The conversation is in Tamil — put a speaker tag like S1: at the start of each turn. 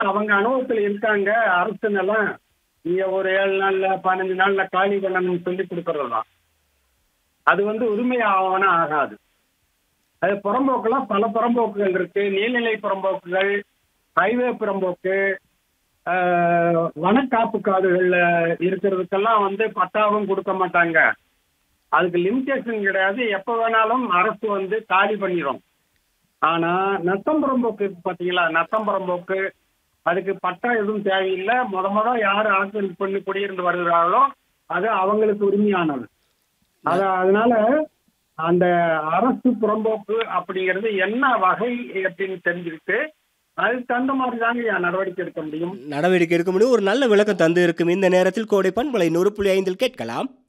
S1: அவங்க அனுபவத்துல இருக்காங்க அரசு நிலம் நீங்க ஒரு ஏழு நாள்ல பதினஞ்சு நாள்ல காலி பண்ணணும்னு சொல்லி கொடுக்கறதுதான் அது வந்து உரிமை ஆவணம் ஆகாது அது புறம்போக்குலாம் பல புறம்போக்குகள் இருக்கு நீர்நிலை புறம்போக்குகள் ஹைவே புறம்போக்கு ஆஹ், வனக்காப்பு காடுகள்ல இருக்கிறதுக்கெல்லாம் வந்து பட்டாவும் கொடுக்க மாட்டாங்க அதுக்கு லிமிடேஷன் கிடையாது எப்ப வேணாலும் அரசு வந்து காலி பண்ணிடும் ஆனா நத்தம்புறம்போக்கு இருக்கு பாத்தீங்களா நத்தம்புறம்போக்கு அதுக்கு பட்டா எதுவும் தேவையில்லை முத முத யார் ஆக்கிரமிப்பு பண்ணி குடியிருந்து வருகிறார்களோ அது அவங்களுக்கு உரிமையானது அத அதனால அந்த அரசு புறம்போக்கு அப்படிங்கிறது என்ன வகை அப்படின்னு தெரிஞ்சுக்கிட்டு அதுக்கு தகுந்த மாதிரி தாங்க நடவடிக்கை எடுக்க முடியும்
S2: நடவடிக்கை எடுக்க முடியும் ஒரு நல்ல விளக்கம் தந்து இருக்கும் இந்த நேரத்தில் கோடை பண்பலை நூறு புள்ளி ஐந்தில் கேட்கலாம்